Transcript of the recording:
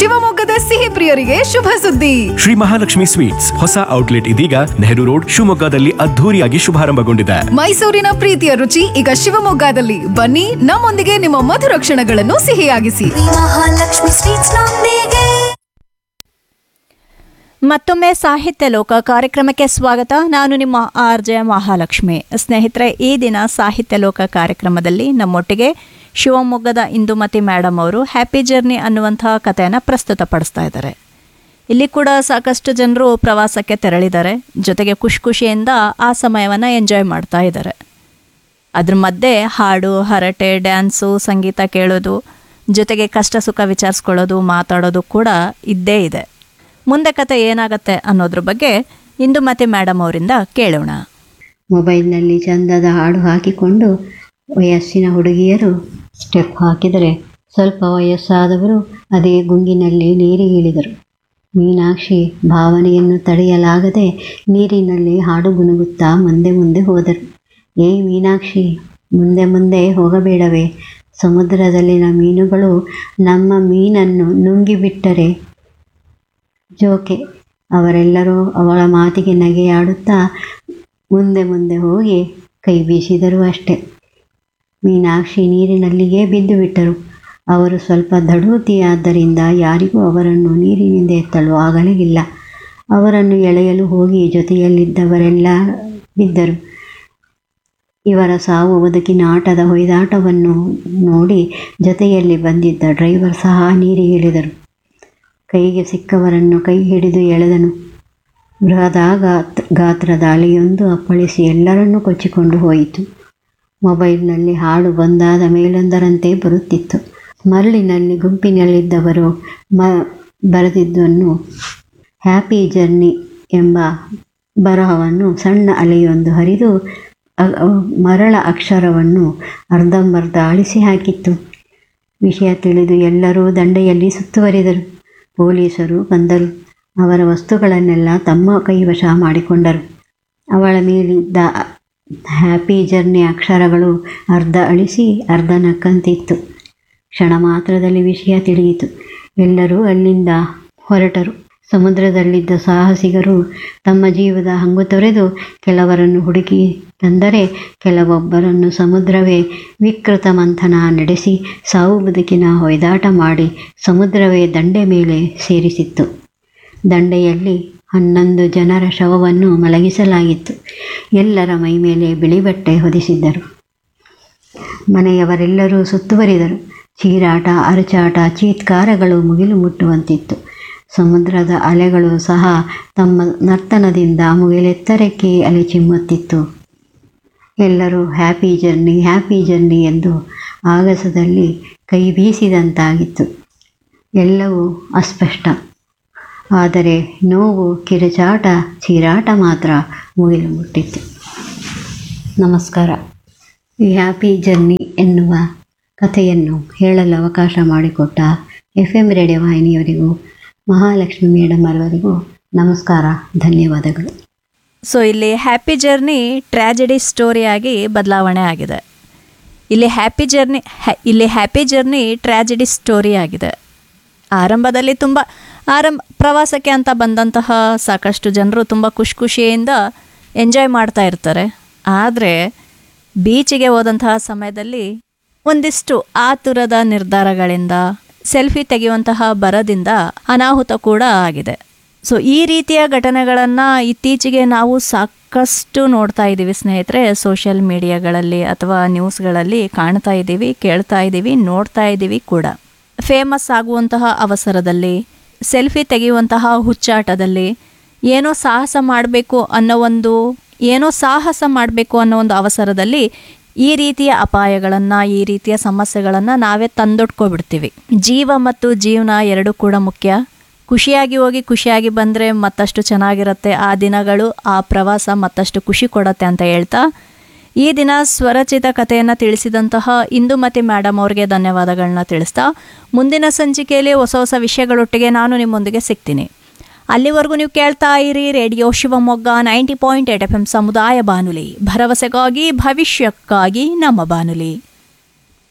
ಶಿವಮೊಗ್ಗದ ಸಿಹಿ ಪ್ರಿಯರಿಗೆ ಶುಭ ಸುದ್ದಿ ಶ್ರೀ ಮಹಾಲಕ್ಷ್ಮಿ ಸ್ವೀಟ್ಸ್ ಹೊಸ ಔಟ್ಲೆಟ್ ಇದೀಗ ನೆಹರು ರೋಡ್ ಶಿವಮೊಗ್ಗದಲ್ಲಿ ಅದ್ಧೂರಿಯಾಗಿ ಶುಭಾರಂಭಗೊಂಡಿದೆ ಮೈಸೂರಿನ ಪ್ರೀತಿಯ ರುಚಿ ಈಗ ಶಿವಮೊಗ್ಗದಲ್ಲಿ ಬನ್ನಿ ನಮ್ಮೊಂದಿಗೆ ನಿಮ್ಮ ಮಧುರ ಕ್ಷಣಗಳನ್ನು ಸಿಹಿಯಾಗಿಸಿ ಮಹಾಲಕ್ಷ್ಮಿ ಸ್ವೀಟ್ಸ್ ನೊಂದಿಗೆ ಮತ್ತೊಮ್ಮೆ ಸಾಹಿತ್ಯ ಲೋಕ ಕಾರ್ಯಕ್ರಮಕ್ಕೆ ಸ್ವಾಗತ ನಾನು ನಿಮ್ಮ ಆರ್ ಜೆ ಮಹಾಲಕ್ಷ್ಮಿ ಸ್ನೇಹಿತರೆ ಈ ದಿನ ಸಾಹಿತ್ಯ ಲೋಕ ಕಾರ್ಯಕ್ರಮದಲ್ಲಿ ನಮ್ಮೊಟ್ಟಿಗೆ ಶಿವಮೊಗ್ಗದ ಇಂದುಮತಿ ಮೇಡಮ್ ಅವರು ಹ್ಯಾಪಿ ಜರ್ನಿ ಅನ್ನುವಂತಹ ಕಥೆಯನ್ನು ಪ್ರಸ್ತುತಪಡಿಸ್ತಾ ಇದ್ದಾರೆ ಇಲ್ಲಿ ಕೂಡ ಸಾಕಷ್ಟು ಜನರು ಪ್ರವಾಸಕ್ಕೆ ತೆರಳಿದ್ದಾರೆ ಜೊತೆಗೆ ಖುಷಿ ಖುಷಿಯಿಂದ ಆ ಸಮಯವನ್ನು ಎಂಜಾಯ್ ಮಾಡ್ತಾ ಇದ್ದಾರೆ ಅದ್ರ ಮಧ್ಯೆ ಹಾಡು ಹರಟೆ ಡ್ಯಾನ್ಸು ಸಂಗೀತ ಕೇಳೋದು ಜೊತೆಗೆ ಕಷ್ಟ ಸುಖ ವಿಚಾರಿಸ್ಕೊಳ್ಳೋದು ಮಾತಾಡೋದು ಕೂಡ ಇದ್ದೇ ಇದೆ ಮುಂದೆ ಕತೆ ಏನಾಗತ್ತೆ ಅನ್ನೋದ್ರ ಬಗ್ಗೆ ಇಂದುಮತಿ ಮೇಡಮ್ ಅವರಿಂದ ಕೇಳೋಣ ಮೊಬೈಲ್ನಲ್ಲಿ ಚಂದದ ಹಾಡು ಹಾಕಿಕೊಂಡು ವಯಸ್ಸಿನ ಹುಡುಗಿಯರು ಸ್ಟೆಪ್ ಹಾಕಿದರೆ ಸ್ವಲ್ಪ ವಯಸ್ಸಾದವರು ಅದೇ ಗುಂಗಿನಲ್ಲಿ ನೀರಿಗೆ ಇಳಿದರು ಮೀನಾಕ್ಷಿ ಭಾವನೆಯನ್ನು ತಡೆಯಲಾಗದೆ ನೀರಿನಲ್ಲಿ ಹಾಡು ಗುನುಗುತ್ತಾ ಮುಂದೆ ಮುಂದೆ ಹೋದರು ಏ ಮೀನಾಕ್ಷಿ ಮುಂದೆ ಮುಂದೆ ಹೋಗಬೇಡವೇ ಸಮುದ್ರದಲ್ಲಿನ ಮೀನುಗಳು ನಮ್ಮ ಮೀನನ್ನು ನುಂಗಿಬಿಟ್ಟರೆ ಜೋಕೆ ಅವರೆಲ್ಲರೂ ಅವಳ ಮಾತಿಗೆ ನಗೆಯಾಡುತ್ತಾ ಮುಂದೆ ಮುಂದೆ ಹೋಗಿ ಕೈ ಬೀಸಿದರು ಅಷ್ಟೆ ಮೀನಾಕ್ಷಿ ನೀರಿನಲ್ಲಿಯೇ ಬಿದ್ದು ಬಿಟ್ಟರು ಅವರು ಸ್ವಲ್ಪ ದಡೂತಿಯಾದ್ದರಿಂದ ಯಾರಿಗೂ ಅವರನ್ನು ನೀರಿನಿಂದ ಎತ್ತಲು ಆಗಲಿಲ್ಲ ಅವರನ್ನು ಎಳೆಯಲು ಹೋಗಿ ಜೊತೆಯಲ್ಲಿದ್ದವರೆಲ್ಲ ಬಿದ್ದರು ಇವರ ಸಾವು ಬದುಕಿನ ಆಟದ ಹೊಯ್ದಾಟವನ್ನು ನೋಡಿ ಜೊತೆಯಲ್ಲಿ ಬಂದಿದ್ದ ಡ್ರೈವರ್ ಸಹ ನೀರಿಗೆ ಇಳಿದರು ಕೈಗೆ ಸಿಕ್ಕವರನ್ನು ಕೈ ಹಿಡಿದು ಎಳೆದನು ಬೃಹದಾಗ ಗಾತ್ರದ ಅಲೆಯೊಂದು ಅಪ್ಪಳಿಸಿ ಎಲ್ಲರನ್ನೂ ಕೊಚ್ಚಿಕೊಂಡು ಹೋಯಿತು ಮೊಬೈಲ್ನಲ್ಲಿ ಹಾಡು ಬಂದಾದ ಮೇಲೊಂದರಂತೆ ಬರುತ್ತಿತ್ತು ಮರಳಿನಲ್ಲಿ ಗುಂಪಿನಲ್ಲಿದ್ದವರು ಮ ಬರೆದಿದ್ದನ್ನು ಹ್ಯಾಪಿ ಜರ್ನಿ ಎಂಬ ಬರಹವನ್ನು ಸಣ್ಣ ಅಲೆಯೊಂದು ಹರಿದು ಅ- ಅ- ಮರಳ ಅಕ್ಷರವನ್ನು ಅರ್ಧಂಬರ್ಧ ಅಳಿಸಿ ಹಾಕಿತ್ತು ವಿಷಯ ತಿಳಿದು ಎಲ್ಲರೂ ದಂಡೆಯಲ್ಲಿ ಸುತ್ತುವರಿದರು ಪೊಲೀಸರು ಬಂದರು ಅವರ ವಸ್ತುಗಳನ್ನೆಲ್ಲ ತಮ್ಮ ಕೈವಶ ಮಾಡಿಕೊಂಡರು ಅವಳ ಮೇಲಿದ್ದ ಹ್ಯಾಪಿ ಜರ್ನಿ ಅಕ್ಷರಗಳು ಅರ್ಧ ಅಳಿಸಿ ಅರ್ಧ ನಕ್ಕಂತಿತ್ತು ಕ್ಷಣ ಮಾತ್ರದಲ್ಲಿ ವಿಷಯ ತಿಳಿಯಿತು ಎಲ್ಲರೂ ಅಲ್ಲಿಂದ ಹೊರಟರು ಸಮುದ್ರದಲ್ಲಿದ್ದ ಸಾಹಸಿಗರು ತಮ್ಮ ಜೀವದ ಹಂಗು ತೊರೆದು ಕೆಲವರನ್ನು ಹುಡುಕಿ ತಂದರೆ ಕೆಲವೊಬ್ಬರನ್ನು ಸಮುದ್ರವೇ ವಿಕೃತ ಮಂಥನ ನಡೆಸಿ ಸಾವು ಬದುಕಿನ ಹೊಯ್ದಾಟ ಮಾಡಿ ಸಮುದ್ರವೇ ದಂಡೆ ಮೇಲೆ ಸೇರಿಸಿತ್ತು ದಂಡೆಯಲ್ಲಿ ಹನ್ನೊಂದು ಜನರ ಶವವನ್ನು ಮಲಗಿಸಲಾಗಿತ್ತು ಎಲ್ಲರ ಮೈಮೇಲೆ ಬಿಳಿ ಬಟ್ಟೆ ಹೊದಿಸಿದ್ದರು ಮನೆಯವರೆಲ್ಲರೂ ಸುತ್ತುವರಿದರು ಚೀರಾಟ ಅರಚಾಟ ಚೀತ್ಕಾರಗಳು ಮುಗಿಲು ಮುಟ್ಟುವಂತಿತ್ತು ಸಮುದ್ರದ ಅಲೆಗಳು ಸಹ ತಮ್ಮ ನರ್ತನದಿಂದ ಮುಗಿಲೆತ್ತರಕ್ಕೆ ಅಲೆ ಚಿಮ್ಮುತ್ತಿತ್ತು ಎಲ್ಲರೂ ಹ್ಯಾಪಿ ಜರ್ನಿ ಹ್ಯಾಪಿ ಜರ್ನಿ ಎಂದು ಆಗಸದಲ್ಲಿ ಕೈ ಬೀಸಿದಂತಾಗಿತ್ತು ಎಲ್ಲವೂ ಅಸ್ಪಷ್ಟ ಆದರೆ ನೋವು ಕಿರುಚಾಟ ಚೀರಾಟ ಮಾತ್ರ ಮುಗಿಲು ಮುಟ್ಟಿತ್ತು ನಮಸ್ಕಾರ ಈ ಹ್ಯಾಪಿ ಜರ್ನಿ ಎನ್ನುವ ಕಥೆಯನ್ನು ಹೇಳಲು ಅವಕಾಶ ಮಾಡಿಕೊಟ್ಟ ಎಫ್ ಎಂ ರೇಡಿಯೋ ವಾಹಿನಿಯವರಿಗೂ ಮಹಾಲಕ್ಷ್ಮಿ ಮೇಡಮ್ ಅವರಿಗೂ ನಮಸ್ಕಾರ ಧನ್ಯವಾದಗಳು ಸೊ ಇಲ್ಲಿ ಹ್ಯಾಪಿ ಜರ್ನಿ ಟ್ರ್ಯಾಜಿಡಿ ಸ್ಟೋರಿಯಾಗಿ ಬದಲಾವಣೆ ಆಗಿದೆ ಇಲ್ಲಿ ಹ್ಯಾಪಿ ಜರ್ನಿ ಹ್ಯಾ- ಇಲ್ಲಿ ಹ್ಯಾಪಿ ಜರ್ನಿ ಟ್ರ್ಯಾಜಿಡಿ ಸ್ಟೋರಿ ಆಗಿದೆ ಆರಂಭದಲ್ಲಿ ತುಂಬ ಆರಂಭ ಪ್ರವಾಸಕ್ಕೆ ಅಂತ ಬಂದಂತಹ ಸಾಕಷ್ಟು ಜನರು ತುಂಬ ಖುಷಿ ಖುಷಿಯಿಂದ ಎಂಜಾಯ್ ಮಾಡ್ತಾ ಇರ್ತಾರೆ ಆದರೆ ಬೀಚಿಗೆ ಹೋದಂತಹ ಸಮಯದಲ್ಲಿ ಒಂದಿಷ್ಟು ಆತುರದ ನಿರ್ಧಾರಗಳಿಂದ ಸೆಲ್ಫಿ ತೆಗೆಯುವಂತಹ ಬರದಿಂದ ಅನಾಹುತ ಕೂಡ ಆಗಿದೆ ಸೊ ಈ ರೀತಿಯ ಘಟನೆಗಳನ್ನು ಇತ್ತೀಚೆಗೆ ನಾವು ಸಾಕಷ್ಟು ನೋಡ್ತಾ ಇದ್ದೀವಿ ಸ್ನೇಹಿತರೆ ಸೋಷಿಯಲ್ ಮೀಡಿಯಾಗಳಲ್ಲಿ ಅಥವಾ ನ್ಯೂಸ್ಗಳಲ್ಲಿ ಕಾಣ್ತಾ ಇದ್ದೀವಿ ಕೇಳ್ತಾ ಇದ್ದೀವಿ ನೋಡ್ತಾ ಇದ್ದೀವಿ ಕೂಡ ಫೇಮಸ್ ಆಗುವಂತಹ ಅವಸರದಲ್ಲಿ ಸೆಲ್ಫಿ ತೆಗೆಯುವಂತಹ ಹುಚ್ಚಾಟದಲ್ಲಿ ಏನೋ ಸಾಹಸ ಮಾಡಬೇಕು ಅನ್ನೋ ಒಂದು ಏನೋ ಸಾಹಸ ಮಾಡಬೇಕು ಅನ್ನೋ ಒಂದು ಅವಸರದಲ್ಲಿ ಈ ರೀತಿಯ ಅಪಾಯಗಳನ್ನು ಈ ರೀತಿಯ ಸಮಸ್ಯೆಗಳನ್ನು ನಾವೇ ತಂದೊಡ್ಕೊಬಿಡ್ತೀವಿ ಜೀವ ಮತ್ತು ಜೀವನ ಎರಡೂ ಕೂಡ ಮುಖ್ಯ ಖುಷಿಯಾಗಿ ಹೋಗಿ ಖುಷಿಯಾಗಿ ಬಂದರೆ ಮತ್ತಷ್ಟು ಚೆನ್ನಾಗಿರುತ್ತೆ ಆ ದಿನಗಳು ಆ ಪ್ರವಾಸ ಮತ್ತಷ್ಟು ಖುಷಿ ಕೊಡತ್ತೆ ಅಂತ ಹೇಳ್ತಾ ಈ ದಿನ ಸ್ವರಚಿತ ಕಥೆಯನ್ನು ತಿಳಿಸಿದಂತಹ ಇಂದುಮತಿ ಮೇಡಮ್ ಅವ್ರಿಗೆ ಧನ್ಯವಾದಗಳನ್ನ ತಿಳಿಸ್ತಾ ಮುಂದಿನ ಸಂಚಿಕೆಯಲ್ಲಿ ಹೊಸ ಹೊಸ ವಿಷಯಗಳೊಟ್ಟಿಗೆ ನಾನು ನಿಮ್ಮೊಂದಿಗೆ ಸಿಗ್ತೀನಿ ಅಲ್ಲಿವರೆಗೂ ನೀವು ಕೇಳ್ತಾ ಇರಿ radio Shivamogga ninety point eight F M ಸಮುದಾಯ ಬಾನುಲಿ ಭರವಸೆಗಾಗಿ ಭವಿಷ್ಯಕ್ಕಾಗಿ ನಮ್ಮ ಬಾನುಲಿ